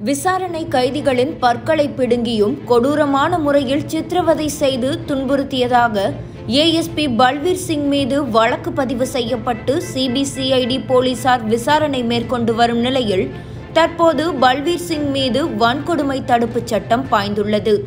விசாரணை கைதிகளின் பற்களை பிடுங்கியும் கொடூரமான முறையில் சித்திரவதை செய்து துன்புறுத்தியதாக ஏஎஸ்பி பல்வீர் சிங் மீது வழக்கு பதிவு செய்யப்பட்டு சிபிசிஐடி போலீசார் விசாரணை மேற்கொண்டு வரும் நிலையில் தற்போது பல்வீர் சிங் மீது வன்கொடுமை தடுப்புச் சட்டம் பாய்ந்துள்ளது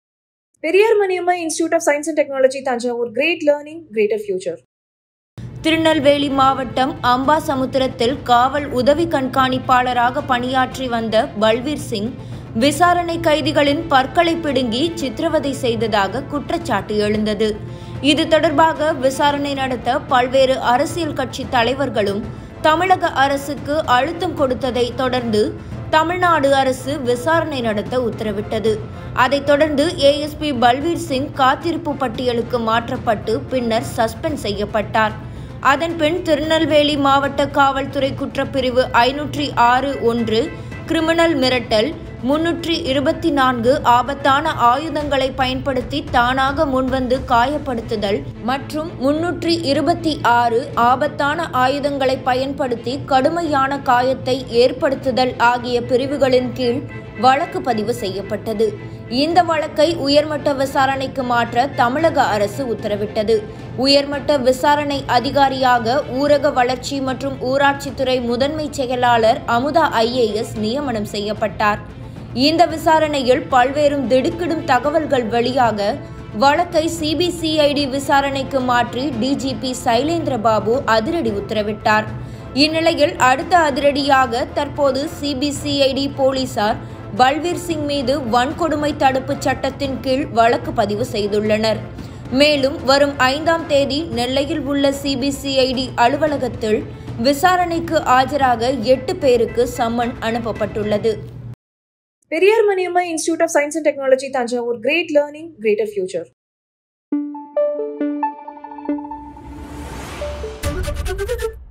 Periyar Maniamma institute of science and technology Thanjavur great learning greater future Tirunelveli மாவட்டம் அம்பாசமுத்திரத்தில் காவல் உதவி கண்காணிப்பாளராக பணியாற்றி வந்த பல்வீர் சிங் விசாரணை கைதிகளின் பற்களை பிடுங்கி சித்திரவதை செய்ததாக குற்றச்சாட்டு எழுந்தது இது தொடர்பாக விசாரணை நடத்த பல்வேறு அரசியல் கட்சி தலைவர்களும் தமிழக அரசுக்கு அழுத்தம் கொடுத்ததை தொடர்ந்து தமிழ்நாடு அரசு விசாரணை நடத்த உத்தரவிட்டது அதைத் தொடர்ந்து ஏஎஸ்பி பல்வீர் சிங் காத்திருப்பு பட்டியலுக்கு மாற்றப்பட்டு பின்னர் சஸ்பெண்ட் செய்யப்பட்டார் அதன்பின் திருநெல்வேலி மாவட்ட காவல்துறை குற்றப்பிரிவு ஐநூற்றி ஆறு ஒன்று கிரிமினல் மிரட்டல் முன்னூற்றி இருபத்தி நான்கு ஆபத்தான ஆயுதங்களை பயன்படுத்தி தானாக முன்வந்து காயப்படுத்துதல் மற்றும் முன்னூற்றி இருபத்தி ஆறு ஆபத்தான ஆயுதங்களை பயன்படுத்தி கடுமையான காயத்தை ஏற்படுத்துதல் ஆகிய பிரிவுகளின் கீழ் வழக்கு பதிவு செய்யப்பட்டது இந்த வழக்கை உயர்மட்ட விசாரணைக்கு மாற்ற தமிழக அரசு உத்தரவிட்டது உயர்மட்ட விசாரணை அதிகாரியாக ஊரக வளர்ச்சி மற்றும் ஊராட்சித்துறை முதன்மை செயலாளர் அமுதா ஐஏஎஸ் நியமனம் செய்யப்பட்டார் இந்த விசாரணையில் பல்வேறு திடுக்கிடும் தகவல்கள் வெளியாக வழக்கை சிபிசிஐடி விசாரணைக்கு மாற்றி டிஜிபி சைலேந்திர பாபு அதிரடி உத்தரவிட்டார் இந்நிலையில் அடுத்த அதிரடியாக தற்போது சிபிசிஐடி போலீசார் பல்வீர் சிங் மீது வன்கொடுமை தடுப்புச் சட்டத்தின் கீழ் வழக்கு பதிவு செய்துள்ளனர் மேலும் வரும் ஐந்தாம் தேதி நெல்லையில் உள்ள சிபிசிஐடி அலுவலகத்தில் விசாரணைக்கு ஆஜராக எட்டு பேருக்கு சம்மன் அனுப்பப்பட்டுள்ளது Periyar Maniamma institute of science and technology Thanjavur great learning greater future